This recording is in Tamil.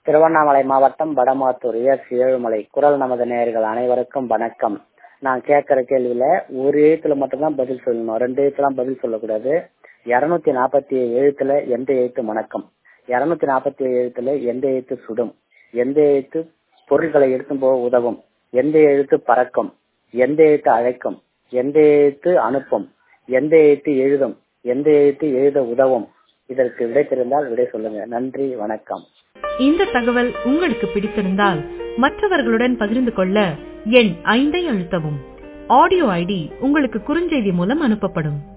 திருவண்ணாமலை மாவட்டம் வடமாத்தூர் எஸ் ஏழுமலை குரல் நமது நேயர்கள் அனைவருக்கும் வணக்கம் நான் கேட்கிற கேள்வியில ஒரு எழுத்துல மட்டும்தான் பதில் சொல்லணும் ரெண்டு எழுத்துலாம் பதில் சொல்லக்கூடாது இருநூத்தி நாற்பத்தி ஏழு எழுத்துல எந்த எழுத்து வணக்கம் இருநூத்தி நாற்பத்தி ஏழு எழுத்துல எந்த எழுத்து சுடும் எந்த எழுத்து பொருட்களை எடுத்தும் போக உதவும் எந்த எழுத்து பறக்கும் எந்த எழுத்து அழைக்கும் எந்த எழுத்து அனுப்பும் எந்த எழுத்து எழுதும் எந்த எழுத்து எழுத உதவும் இதற்கு விடை தெரிந்தால் விடை சொல்லுங்க நன்றி வணக்கம் இந்த தகவல் உங்களுக்கு பிடித்திருந்தால் மற்றவர்களுடன் பகிர்ந்து கொள்ள எண் ஐந்தை அழுத்தவும் ஆடியோ ஐடி உங்களுக்கு குறுஞ்செய்தி மூலம் அனுப்பப்படும்